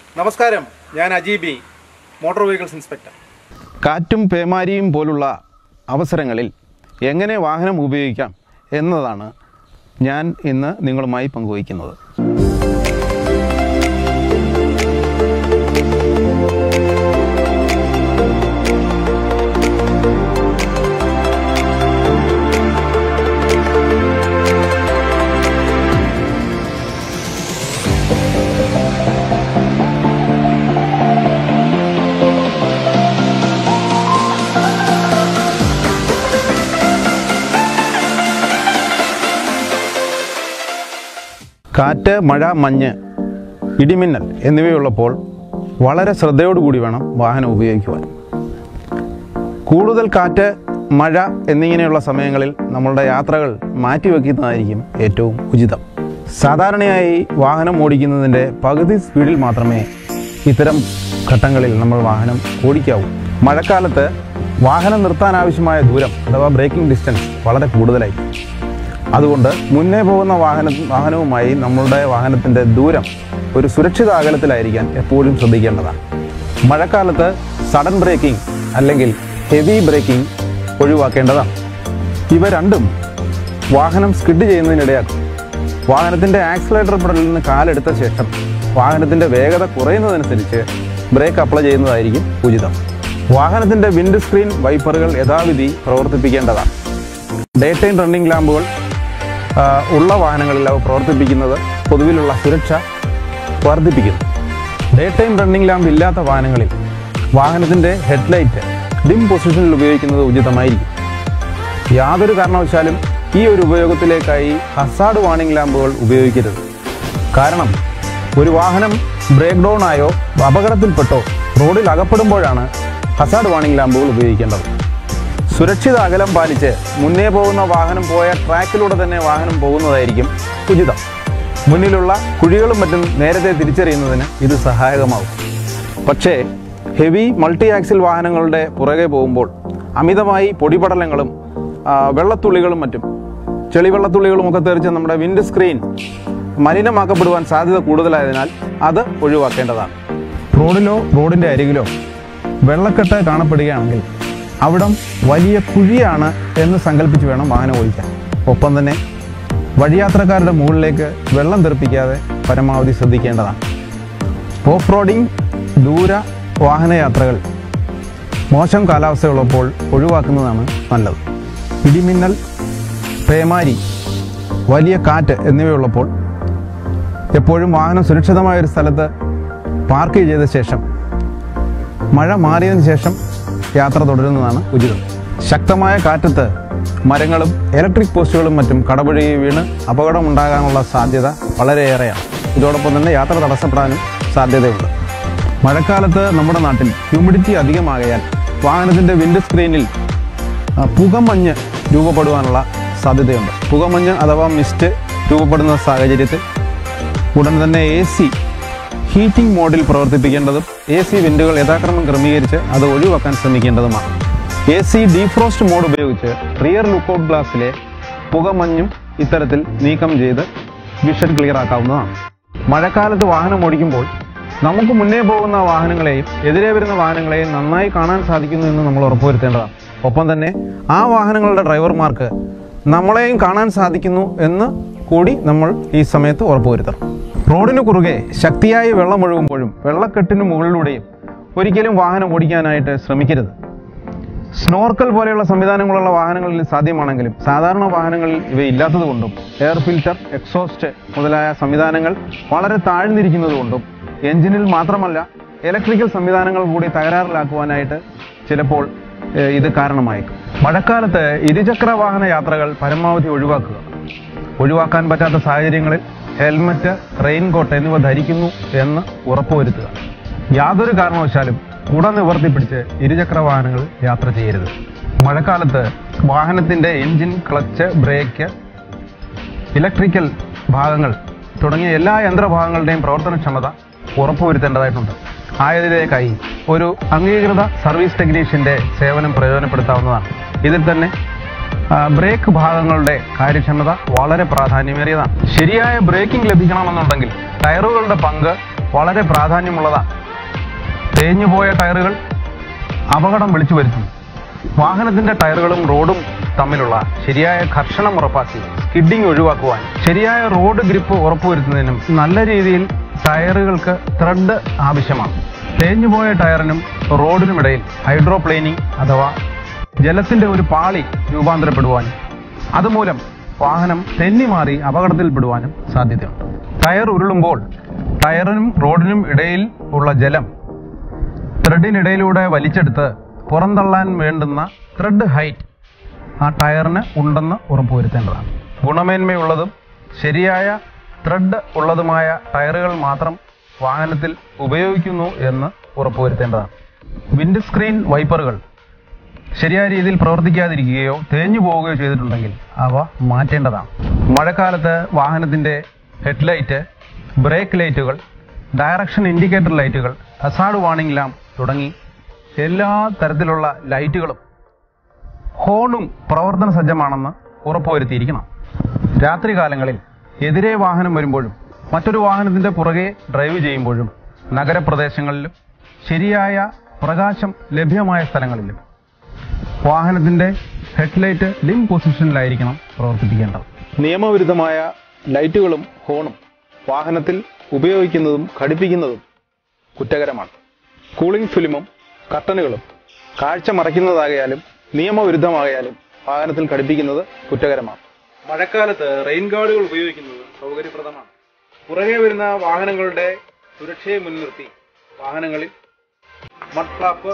നമസ്കാരം ഞാൻ അജീബി motor vehicles inspector കാറ്റും പേമാരിയും പോലുള്ള അവസരങ്ങളിൽ എങ്ങനെ വാഹനം ഉപയോഗിക്കാം എന്നതാണ് ഞാൻ ഇന്ന് നിങ്ങളുമായി പങ്കുവയ്ക്കുന്നത് കാറ്റ് മഴ മഞ്ഞ് ഇടിമിന്നൽ എന്നിവയുള്ളപ്പോൾ വളരെ ശ്രദ്ധയോടുകൂടി വേണം വാഹനം ഉപയോഗിക്കുവാൻ കൂടുതൽ കാറ്റ് മഴ എന്നിങ്ങനെയുള്ള സമയങ്ങളിൽ നമ്മളുടെ യാത്രകൾ മാറ്റിവെക്കുന്നതായിരിക്കും ഏറ്റവും ഉചിതം സാധാരണയായി വാഹനം ഓടിക്കുന്നതിൻ്റെ പകുതി സ്പീഡിൽ മാത്രമേ ഇത്തരം ഘട്ടങ്ങളിൽ നമ്മൾ വാഹനം ഓടിക്കാവൂ മഴക്കാലത്ത് വാഹനം നിർത്താൻ ആവശ്യമായ ദൂരം അഥവാ ബ്രേക്കിംഗ് ഡിസ്റ്റൻസ് വളരെ കൂടുതലായിരിക്കും അതുകൊണ്ട് മുന്നേ പോകുന്ന വാഹന വാഹനവുമായി നമ്മളുടെ വാഹനത്തിൻ്റെ ദൂരം ഒരു സുരക്ഷിത അകലത്തിലായിരിക്കാൻ എപ്പോഴും ശ്രദ്ധിക്കേണ്ടതാണ് മഴക്കാലത്ത് സഡൻ ബ്രേക്കിംഗ് അല്ലെങ്കിൽ ഹെവി ബ്രേക്കിംഗ് ഒഴിവാക്കേണ്ടതാണ് ഇവ രണ്ടും വാഹനം സ്കിഡ് ചെയ്യുന്നതിനിടയാക്കും വാഹനത്തിൻ്റെ ആക്സിലേറ്റർ പെടലിൽ നിന്ന് കാലെടുത്ത ശേഷം വാഹനത്തിൻ്റെ വേഗത കുറയുന്നതനുസരിച്ച് ബ്രേക്ക് അപ്ലൈ ചെയ്യുന്നതായിരിക്കും ഉചിതം വാഹനത്തിൻ്റെ വിൻഡ് സ്ക്രീൻ വൈപ്പറുകൾ യഥാവിധി പ്രവർത്തിപ്പിക്കേണ്ടതാണ് ഡേ ടൈം റണ്ണിംഗ് ലാമ്പുകൾ ആ, ഉള്ള വാഹനങ്ങളിൽ അവ പ്രവർത്തിപ്പിക്കുന്നത് പൊതുവിലുള്ള സുരക്ഷ വർദ്ധിപ്പിക്കുന്നു ഡേ ടൈം റണ്ണിംഗ് ലാമ്പ് ഇല്ലാത്ത വാഹനങ്ങളിൽ വാഹനത്തിൻ്റെ ഹെഡ്ലൈറ്റ് ഡിം പൊസിഷനിൽ ഉപയോഗിക്കുന്നത് ഉചിതമായിരിക്കും യാതൊരു കാരണവശാലും ഈ ഒരു ഉപയോഗത്തിലേക്കായി ഹസാർഡ് വാണിംഗ് ലാമ്പുകൾ ഉപയോഗിക്കരുത് കാരണം ഒരു വാഹനം ബ്രേക്ക് ഡൗൺ ആയോ അപകടത്തിൽപ്പെട്ടോ റോഡിൽ അകപ്പെടുമ്പോഴാണ് ഹസാർഡ് വാണിംഗ് ലാമ്പുകൾ ഉപയോഗിക്കേണ്ടത് സുരക്ഷിത അകലം പാലിച്ച് മുന്നേ പോകുന്ന വാഹനം പോയ ട്രാക്കിലൂടെ തന്നെ വാഹനം പോകുന്നതായിരിക്കും ഉചിതം മുന്നിലുള്ള കുഴികളും മറ്റും നേരത്തെ തിരിച്ചറിയുന്നതിന് ഇത് സഹായകമാവും പക്ഷേ ഹെവി മൾട്ടി ആക്സിൽ വാഹനങ്ങളുടെ പുറകെ പോകുമ്പോൾ അമിതമായി പൊടിപടലങ്ങളും ആ, വെള്ളത്തുള്ളികളും മറ്റും ചെളിവെള്ളത്തുള്ളികളും ഒക്കെ തെറിച്ച് നമ്മുടെ വിൻഡ് സ്ക്രീൻ മലിനമാക്കപ്പെടുവാൻ സാധ്യത കൂടുതലായതിനാൽ അത് ഒഴിവാക്കേണ്ടതാണ് റോഡിലോ റോഡിൻ്റെ അരികിലോ വെള്ളക്കെട്ട് കാണപ്പെടുകയാണെങ്കിൽ അവിടം വലിയ കുഴിയാണ് എന്ന് സങ്കല്പിച്ച് വേണം വാഹനം ഓടിക്കാൻ ഒപ്പം തന്നെ വഴിയാത്രക്കാരുടെ മുകളിലേക്ക് വെള്ളം തെറിപ്പിക്കാതെ പരമാവധി ശ്രദ്ധിക്കേണ്ടതാണ് ഓഫ് റോഡിംഗ് ദൂര വാഹനയാത്രകൾ മോശം കാലാവസ്ഥയുള്ളപ്പോൾ ഒഴിവാക്കുന്നതാണ് നല്ലത് ഇടിമിന്നൽ പേമാരി വലിയ കാറ്റ് എന്നിവയുള്ളപ്പോൾ എപ്പോഴും വാഹനം സുരക്ഷിതമായ ഒരു സ്ഥലത്ത് പാർക്ക് ചെയ്ത ശേഷം മഴ മാറിയതിനു ശേഷം യാത്ര തുടരുന്നതാണ് ഉചിതം ശക്തമായ കാറ്റത്ത് മരങ്ങളും ഇലക്ട്രിക് പോസ്റ്റുകളും മറ്റും കടപുഴകി വീണ് അപകടമുണ്ടാകാനുള്ള സാധ്യത വളരെയേറെയാണ് ഇതോടൊപ്പം തന്നെ യാത്ര തടസ്സപ്പെടാനും സാധ്യതയുണ്ട് മഴക്കാലത്ത് നമ്മുടെ നാട്ടിൽ ഹ്യൂമിഡിറ്റി അധികമാകയാൽ വാഹനത്തിൻ്റെ വിൻഡ് സ്ക്രീനിൽ ആ, പുകമഞ്ഞ് രൂപപ്പെടുവാനുള്ള സാധ്യതയുണ്ട് പുകമഞ്ഞ് അഥവാ മിസ്റ്റ് രൂപപ്പെടുന്ന സാഹചര്യത്തിൽ ഉടൻ തന്നെ എ സി ഹീറ്റിംഗ് മോഡിൽ പ്രവർത്തിപ്പിക്കേണ്ടതും എ സി വിൻഡുകൾ യഥാക്രമം ക്രമീകരിച്ച് അത് ഒഴിവാക്കാൻ ശ്രമിക്കേണ്ടതുമാണ് എ സി ഡീഫ്രോസ്റ്റ് മോഡ് ഉപയോഗിച്ച് റിയർ ലുക്കൗട്ട് ഗ്ലാസ്സിലെ പുകമഞ്ഞും ഇത്തരത്തിൽ നീക്കം ചെയ്ത് വിഷൻ ക്ലിയർ ആക്കാവുന്നതാണ് മഴക്കാലത്ത് വാഹനം ഓടിക്കുമ്പോൾ നമുക്ക് മുന്നേ പോകുന്ന വാഹനങ്ങളെയും എതിരെ വരുന്ന വാഹനങ്ങളെയും നന്നായി കാണാൻ സാധിക്കുന്നു എന്ന് നമ്മൾ ഉറപ്പുവരുത്തേണ്ടതാണ് ഒപ്പം തന്നെ ആ വാഹനങ്ങളുടെ ഡ്രൈവർമാർക്ക് നമ്മളെയും കാണാൻ സാധിക്കുന്നു എന്ന് കൂടി നമ്മൾ ഈ സമയത്ത് ഉറപ്പുവരുത്തണം റോഡിന് കുറുകെ ശക്തിയായി വെള്ളം ഒഴുകുമ്പോഴും വെള്ളക്കെട്ടിന് മുകളിലൂടെയും ഒരിക്കലും വാഹനം ഓടിക്കാനായിട്ട് ശ്രമിക്കരുത് സ്നോർക്കൽ പോലെയുള്ള സംവിധാനങ്ങളുള്ള വാഹനങ്ങളിൽ സാധ്യമാണെങ്കിലും സാധാരണ വാഹനങ്ങളിൽ ഇവ ഇല്ലാത്തതുകൊണ്ടും എയർ ഫിൽറ്റർ എക്സോസ്റ്റ് മുതലായ സംവിധാനങ്ങൾ വളരെ താഴ്ന്നിരിക്കുന്നതുകൊണ്ടും എഞ്ചിനിൽ മാത്രമല്ല ഇലക്ട്രിക്കൽ സംവിധാനങ്ങൾ കൂടി തകരാറിലാക്കുവാനായിട്ട് ചിലപ്പോൾ ഏഹ്, ഇത് കാരണമായേക്കും മഴക്കാലത്ത് ഇരുചക്ര വാഹന യാത്രകൾ പരമാവധി ഒഴിവാക്കുക ഒഴിവാക്കാൻ പറ്റാത്ത സാഹചര്യങ്ങളിൽ ഹെൽമറ്റ് റെയിൻകോട്ട് എന്നിവ ധരിക്കുന്നു എന്ന് ഉറപ്പുവരുത്തുക യാതൊരു കാരണവശാലും കുട നിവർത്തി പിടിച്ച് ഇരുചക്ര വാഹനങ്ങൾ യാത്ര ചെയ്യരുത് മഴക്കാലത്ത് വാഹനത്തിന്റെ എഞ്ചിൻ ക്ലച്ച് ബ്രേക്ക് ഇലക്ട്രിക്കൽ ഭാഗങ്ങൾ തുടങ്ങിയ എല്ലാ യന്ത്രഭാഗങ്ങളുടെയും പ്രവർത്തനക്ഷമത ഉറപ്പുവരുത്തേണ്ടതായിട്ടുണ്ട് ആയതിലേക്കായി ഒരു അംഗീകൃത സർവീസ് ടെക്നീഷ്യന്റെ സേവനം പ്രയോജനപ്പെടുത്താവുന്നതാണ് ഇതിൽ തന്നെ ആ, ബ്രേക്ക് ഭാഗങ്ങളുടെ കാര്യക്ഷമത വളരെ പ്രാധാന്യമേറിയതാണ് ശരിയായ ബ്രേക്കിംഗ് ലഭിക്കണമെന്നുണ്ടെങ്കിൽ ടയറുകളുടെ പങ്ക് വളരെ പ്രാധാന്യമുള്ളതാണ് തേഞ്ഞുപോയ ടയറുകൾ അപകടം വിളിച്ചു വരുത്തുന്നു വാഹനത്തിന്റെ ടയറുകളും റോഡും തമ്മിലുള്ള ശരിയായ ഘർഷണം ഉറപ്പാക്കി സ്കിഡിംഗ് ഒഴിവാക്കുവാൻ ശരിയായ റോഡ് ഗ്രിപ്പ് ഉറപ്പുവരുത്തുന്നതിനും നല്ല രീതിയിൽ ടയറുകൾക്ക് ത്രെഡ് ആവശ്യമാണ് തേഞ്ഞുപോയ ടയറിനും റോഡിനുമിടയിൽ ഹൈഡ്രോപ്ലെയിനിങ് അഥവാ ജലത്തിന്റെ ഒരു പാളി രൂപാന്തരപ്പെടുവാനും അതുമൂലം വാഹനം തെന്നിമാറി അപകടത്തിൽപ്പെടുവാനും സാധ്യതയുണ്ട് ടയർ ഉരുളുമ്പോൾ ടയറിനും റോഡിനും ഇടയിൽ ഉള്ള ജലം ത്രെഡിനിടയിലൂടെ വലിച്ചെടുത്ത് പുറന്തള്ളാൻ വേണ്ടുന്ന ത്രെഡ് ഹൈറ്റ് ആ ടയറിന് ഉണ്ടെന്ന് ഉറപ്പുവരുത്തേണ്ടതാണ് ഗുണമേന്മയുള്ളതും ശരിയായ ത്രെഡ് ഉള്ളതുമായ ടയറുകൾ മാത്രം വാഹനത്തിൽ ഉപയോഗിക്കുന്നു എന്ന് ഉറപ്പുവരുത്തേണ്ടതാണ് വിൻഡ് സ്ക്രീൻ വൈപ്പറുകൾ ശരിയായ രീതിയിൽ പ്രവർത്തിക്കാതിരിക്കുകയോ തേഞ്ഞു പോവുകയോ ചെയ്തിട്ടുണ്ടെങ്കിൽ അവ മാറ്റേണ്ടതാണ് മഴക്കാലത്ത് വാഹനത്തിന്റെ ഹെഡ്ലൈറ്റ് ബ്രേക്ക് ലൈറ്റുകൾ ഡയറക്ഷൻ ഇൻഡിക്കേറ്റർ ലൈറ്റുകൾ ഹസാർഡ് വാർണിംഗ് ലാമ്പ് തുടങ്ങി എല്ലാ തരത്തിലുള്ള ലൈറ്റുകളും ഹോണും പ്രവർത്തന സജ്ജമാണെന്ന് ഉറപ്പുവരുത്തിയിരിക്കണം രാത്രികാലങ്ങളിൽ എതിരെ വാഹനം വരുമ്പോഴും മറ്റൊരു വാഹനത്തിന്റെ പുറകെ ഡ്രൈവ് ചെയ്യുമ്പോഴും നഗരപ്രദേശങ്ങളിലും ശരിയായ പ്രകാശം ലഭ്യമായ സ്ഥലങ്ങളിലും വാഹനത്തിന്റെ ഹെഡ്ലൈറ്റ് ഡിം പൊസിഷനിലായിരിക്കണം പ്രവർത്തിപ്പിക്കേണ്ടത് നിയമവിരുദ്ധമായ ലൈറ്റുകളും ഹോണും വാഹനത്തിൽ ഉപയോഗിക്കുന്നതും ഘടിപ്പിക്കുന്നതും കുറ്റകരമാണ് കൂളിംഗ് ഫിലിമും കർട്ടനുകളും കാഴ്ച മറയ്ക്കുന്നതാകയാലും നിയമവിരുദ്ധമാകയാലും വാഹനത്തിൽ ഘടിപ്പിക്കുന്നത് കുറ്റകരമാണ് മഴക്കാലത്ത് റെയിൻ ഗാർഡുകൾ ഉപയോഗിക്കുന്നത് സൗകര്യപ്രദമാണ് പുറകെ വരുന്ന വാഹനങ്ങളുടെ സുരക്ഷയെ മുൻനിർത്തി വാഹനങ്ങളിൽ mud flap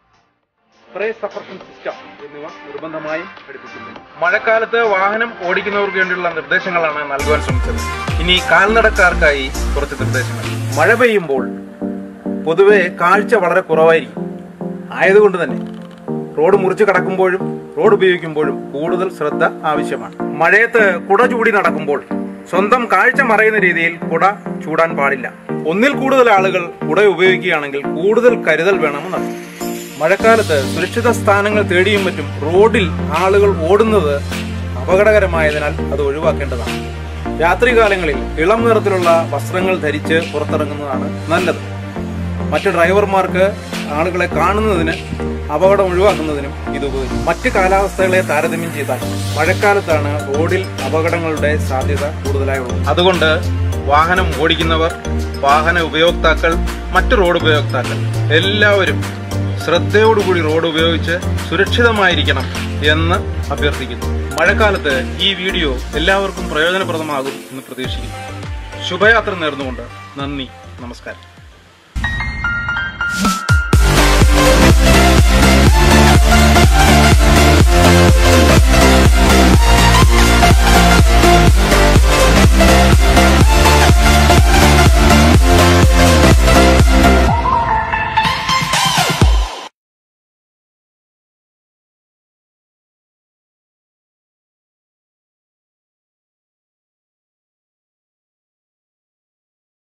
spray suppression system എന്നിവ നിർബന്ധമായും ഘടിപ്പിക്കുന്നു മഴക്കാലത്ത് വാഹനം ഓടിക്കുന്നവർക്ക് വേണ്ടിയുള്ള നിർദ്ദേശങ്ങളാണ് നൽകുവാൻ ശ്രമിച്ചത് ഇനി കാൽനടക്കാർക്കായി കുറച്ച് നിർദ്ദേശങ്ങൾ മഴ പെയ്യുമ്പോൾ പൊതുവെ കാഴ്ച വളരെ കുറവായിരിക്കും ആയതുകൊണ്ട് തന്നെ റോഡ് മുറിച്ച് കടക്കുമ്പോഴും റോഡ് ഉപയോഗിക്കുമ്പോഴും കൂടുതൽ ശ്രദ്ധ ആവശ്യമാണ് മഴയത്ത് കുട ചൂടി നടക്കുമ്പോൾ സ്വന്തം കാഴ്ച മറയുന്ന രീതിയിൽ കുട ചൂടാൻ പാടില്ല ഒന്നിൽ കൂടുതൽ ആളുകൾ കുട ഉപയോഗിക്കുകയാണെങ്കിൽ കൂടുതൽ കരുതൽ വേണമെന്നാണ് മഴക്കാലത്ത് സുരക്ഷിത സ്ഥാനങ്ങൾ തേടിയും മറ്റും റോഡിൽ ആളുകൾ ഓടുന്നത് അപകടകരമായതിനാൽ അത് ഒഴിവാക്കേണ്ടതാണ് രാത്രികാലങ്ങളിൽ ഇളം നിറത്തിലുള്ള വസ്ത്രങ്ങൾ ധരിച്ച് പുറത്തിറങ്ങുന്നതാണ് നല്ലത് മറ്റ് ഡ്രൈവർമാർക്ക് ആളുകളെ കാണുന്നതിന് അപകടം ഒഴിവാക്കുന്നതിനും ഇത് ഉപകരിക്കും മറ്റ് കാലാവസ്ഥകളെ താരതമ്യം ചെയ്താൽ മഴക്കാലത്താണ് റോഡിൽ അപകടങ്ങളുടെ സാധ്യത കൂടുതലായുള്ളത് അതുകൊണ്ട് വാഹനം ഓടിക്കുന്നവർ വാഹന ഉപയോക്താക്കൾ മറ്റ് റോഡ് ഉപയോക്താക്കൾ എല്ലാവരും ശ്രദ്ധയോടുകൂടി റോഡ് ഉപയോഗിച്ച് സുരക്ഷിതമായിരിക്കണം എന്ന് അഭ്യർത്ഥിക്കുന്നു മഴക്കാലത്ത് ഈ വീഡിയോ എല്ലാവർക്കും പ്രയോജനപ്രദമാകും എന്ന് പ്രതീക്ഷിക്കുന്നു ശുഭയാത്ര നേർന്നുകൊണ്ട് നന്ദി നമസ്കാരം